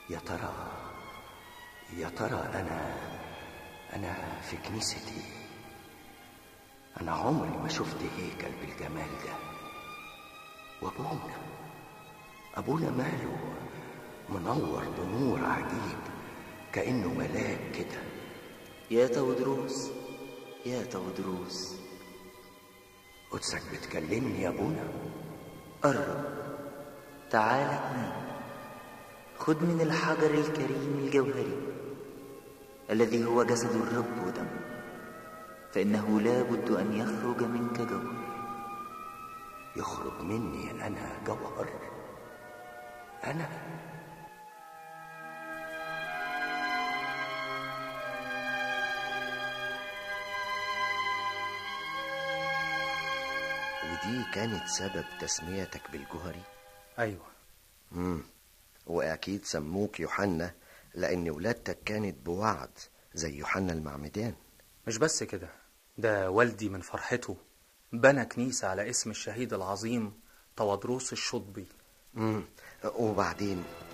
يا ترى يا ترى أنا أنا في كنيستي أنا عمري ما شفت هيكل بالجمال ده وأبونا أبونا ماله منور بنور عجيب كأنه ملاك كده يا تودروس يا تودروس قدسك بتكلمني يا أبونا قرب تعال اتنين خد من الحجر الكريم الجوهري الذي هو جسد الرب ودمه فإنه لا بد أن يخرج منك جوهر يخرج مني أنا جوهر أنا ودي كانت سبب تسميتك بالجهري أيوة امم واكيد سموك يوحنا لان ولادتك كانت بوعد زي يوحنا المعمدان مش بس كده ده والدي من فرحته بنى كنيسة على اسم الشهيد العظيم تودروس الشطبي امم وبعدين